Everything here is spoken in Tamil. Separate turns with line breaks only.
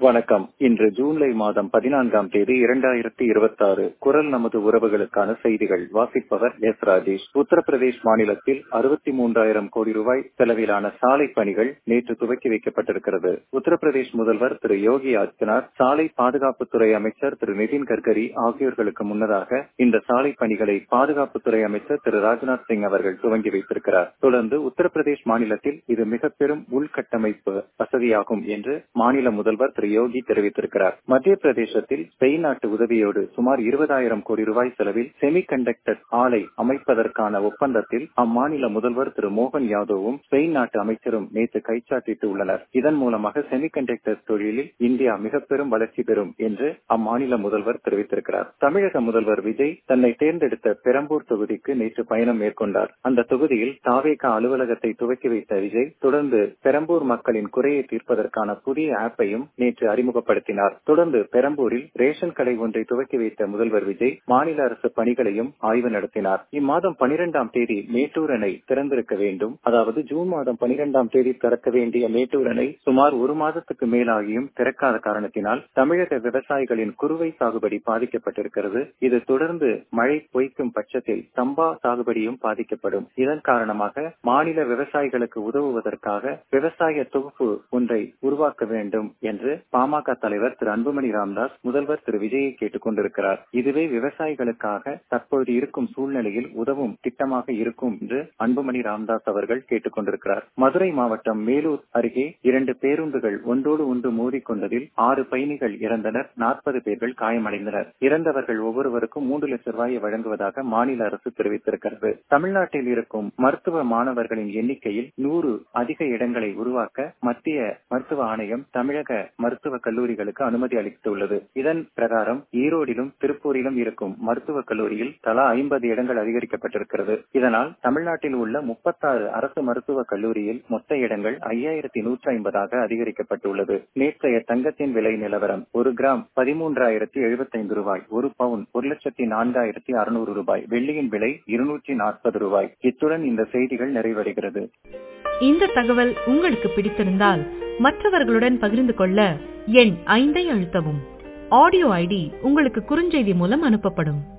வணக்கம் இன்று ஜூலை மாதம் பதினான்காம் தேதி இரண்டாயிரத்தி இருபத்தி ஆறு குரல் நமது உறவுகளுக்கான செய்திகள் வாசிப்பவர் எஸ் ராஜேஷ் உத்தரப்பிரதேஷ் மாநிலத்தில் அறுபத்தி மூன்றாயிரம் கோடி ரூபாய் செலவிலான சாலை பணிகள் நேற்று துவக்கி வைக்கப்பட்டிருக்கிறது உத்தரப்பிரதேஷ் முதல்வர் திரு யோகி ஆதித்யநாத் சாலை பாதுகாப்புத்துறை அமைச்சர் திரு நிதின் கட்கரி ஆகியோர்களுக்கு முன்னதாக இந்த சாலை பணிகளை பாதுகாப்புத்துறை அமைச்சர் திரு ராஜ்நாத் சிங் அவர்கள் துவங்கி வைத்திருக்கிறார் தொடர்ந்து உத்தரப்பிரதேஷ் மாநிலத்தில் இது மிக பெரும் உள்கட்டமைப்பு வசதியாகும் என்று மாநில முதல்வர் திரு யோகி தெரிவித்திருக்கிறார் மத்திய பிரதேசத்தில் ஸ்பெயின் நாட்டு உதவியோடு சுமார் இருபதாயிரம் கோடி ரூபாய் செலவில் செமி கண்டக்டர் ஆலை அமைப்பதற்கான ஒப்பந்தத்தில் அம்மாநில முதல்வர் திரு மோகன் யாதவும் ஸ்பெயின் நாட்டு அமைச்சரும் நேற்று கைச்சாட்டிட்டு உள்ளனர் இதன் மூலமாக செமி கண்டக்டர் தொழிலில் இந்தியா மிக பெரும் வளர்ச்சி பெறும் என்று அம்மாநில முதல்வர் தெரிவித்திருக்கிறார் தமிழக முதல்வர் விஜய் தன்னை தேர்ந்தெடுத்த பெரம்பூர் தொகுதிக்கு நேற்று பயணம் மேற்கொண்டார் அந்த தொகுதியில் தாவேகா அலுவலகத்தை துவக்கி வைத்த விஜய் தொடர்ந்து பெரம்பூர் மக்களின் குறையை தீர்ப்பதற்கான புதிய ஆப்பையும் நேற்று அறிமுகப்படுத்தினார் தொடர்ந்து பெரம்பூரில் ரேஷன் கடை ஒன்றை துவக்கி வைத்த முதல்வர் விஜய் மாநில அரசு பணிகளையும் ஆய்வு நடத்தினார் இம்மாதம் பனிரெண்டாம் தேதி மேட்டூர் அணை திறந்திருக்க வேண்டும் அதாவது ஜூன் மாதம் பனிரெண்டாம் தேதி திறக்க வேண்டிய மேட்டூர் அணை சுமார் ஒரு மாதத்துக்கு மேலாகியும் திறக்காத காரணத்தினால் தமிழக விவசாயிகளின் குறுவை சாகுபடி பாதிக்கப்பட்டிருக்கிறது இது தொடர்ந்து மழை பொய்க்கும் பட்சத்தில் சம்பா சாகுபடியும் பாதிக்கப்படும் இதன் காரணமாக மாநில விவசாயிகளுக்கு உதவுவதற்காக விவசாய தொகுப்பு ஒன்றை உருவாக்க வேண்டும் என்று பாமக தலைவர் திரு அன்புமணி ராமதாஸ் முதல்வர் திரு விஜயை கேட்டுக் கொண்டிருக்கிறார் இதுவே விவசாயிகளுக்காக தற்போது இருக்கும் சூழ்நிலையில் உதவும் திட்டமாக இருக்கும் என்று அன்புமணி ராமதாஸ் அவர்கள் கேட்டுக் கொண்டிருக்கிறார் மதுரை மாவட்டம் மேலூர் அருகே இரண்டு பேருந்துகள் ஒன்றோடு ஒன்று மோதிக்கொண்டதில் ஆறு பயணிகள் இறந்தனர் நாற்பது பேர்கள் காயமடைந்தனர் இறந்தவர்கள் ஒவ்வொருவருக்கும் மூன்று லட்சம் ரூபாயை வழங்குவதாக மாநில அரசு தெரிவித்திருக்கிறது தமிழ்நாட்டில் இருக்கும் மருத்துவ மாணவர்களின் எண்ணிக்கையில் நூறு அதிக இடங்களை உருவாக்க மத்திய மருத்துவ ஆணையம் தமிழக மருத்துவ கல்லூரிகளுக்கு அனுமதி அளித்துள்ளது இதன் பிரகாரம் ஈரோடிலும் திருப்பூரிலும் இருக்கும் மருத்துவக் கல்லூரியில் தலா ஐம்பது இடங்கள் அதிகரிக்கப்பட்டிருக்கிறது இதனால் தமிழ்நாட்டில் உள்ள முப்பத்தாறு அரசு மருத்துவக் கல்லூரியில் மொத்த இடங்கள் ஐயாயிரத்தி நூற்றி ஐம்பதாக அதிகரிக்கப்பட்டுள்ளது நேற்றைய தங்கத்தின் விலை நிலவரம் ஒரு கிராம் பதிமூன்றாயிரத்தி எழுபத்தைந்து ரூபாய் ஒரு பவுன் ஒரு லட்சத்தி நான்காயிரத்தி அறுநூறு ரூபாய் வெள்ளியின் விலை இருநூற்றி நாற்பது ரூபாய் இத்துடன் இந்த செய்திகள் நிறைவடைகிறது
இந்த தகவல் உங்களுக்கு பிடித்திருந்தால் மற்றவர்களுடன் பகிர்ந்து கொள்ள எண் ஐந்தை அழுத்தவும் ஆடியோ ஐடி உங்களுக்கு குறுஞ்செய்தி மூலம் அனுப்பப்படும்